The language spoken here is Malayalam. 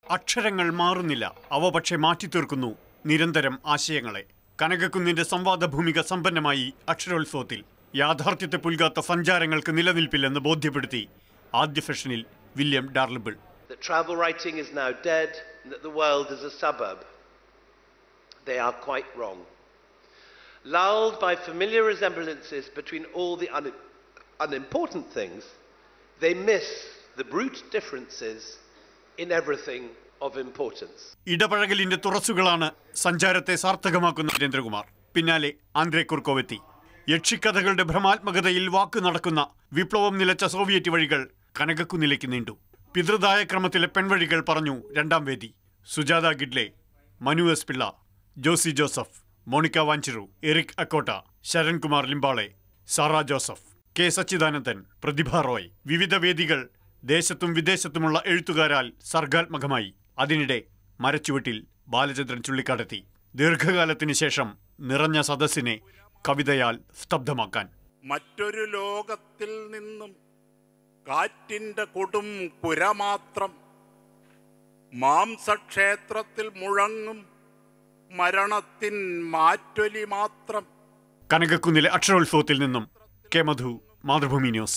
അക്ഷരങ്ങൾ മാറുന്നില്ല അവ പക്ഷെ മാറ്റിത്തീർക്കുന്നു നിരന്തരം ആശയങ്ങളെ കനകക്കുന്നിന്റെ സംവാദ ഭൂമിക സമ്പന്നമായി അക്ഷരോത്സവത്തിൽ യാഥാർത്ഥ്യത്തെ പുൽകാത്ത സഞ്ചാരങ്ങൾക്ക് നിലനിൽപ്പില്ലെന്ന് ബോധ്യപ്പെടുത്തി ആദ്യ ഫെഷനിൽ William Dalrymple that travel writing is now dead and that the world is a suburb. They are quite wrong. Lulled by familiar resemblances between all the un- unimportant things, they miss the brute differences in everything of importance. ഇടപഴകലിന്റെ തുറസുകളാണ് സഞ്ചാരത്തെ സാർത്ഥകമാക്കുന്ന നരേന്ദ്രകുമാർ പിന്നാലെ ആന്ദ്രേ കുർക്കോവെത്തി യക്ഷിക്കഥകളുടെ ഭ്രമാത്മകതയിൽ വാക്കു നടക്കുന്ന വിപ്ലവം നിലച്ച സോവിയറ്റ് വഴികൾ കനകക്കുന്നിലേക്ക് നീണ്ടു പിതൃദായ ക്രമത്തിലെ പെൺവഴികൾ പറഞ്ഞു രണ്ടാം വേദി Sujatha Gidla Manu S Pillai Josy Joseph Monica Wanjiru Eric Akoto Sharankumar Limbale Sarah Joseph K Satchidanandan Pratibha Ray വിവിധ വേദികൾ ദേശത്തും വിദേശത്തുമുള്ള എഴുത്തുകാരാൽ സർഗാത്മകമായി അതിനിടെ മരച്ചുവട്ടിൽ ബാലചന്ദ്രൻ ചുള്ളിക്കാടെത്തി ദീർഘകാലത്തിന് ശേഷം നിറഞ്ഞ സദസ്സിനെ കവിതയാൽ സ്തബ്ധമാക്കാൻ മറ്റൊരു ലോകത്തിൽ നിന്നും കാറ്റിന്റെ കൊടും പുര മാത്രം മാംസക്ഷേത്രത്തിൽ മുഴങ്ങും മരണത്തിൻ മാറ്റൊലി മാത്രം കനകക്കുന്നിലെ അക്ഷരോത്സവത്തിൽ നിന്നും കെ മധു മാതൃഭൂമി ന്യൂസ്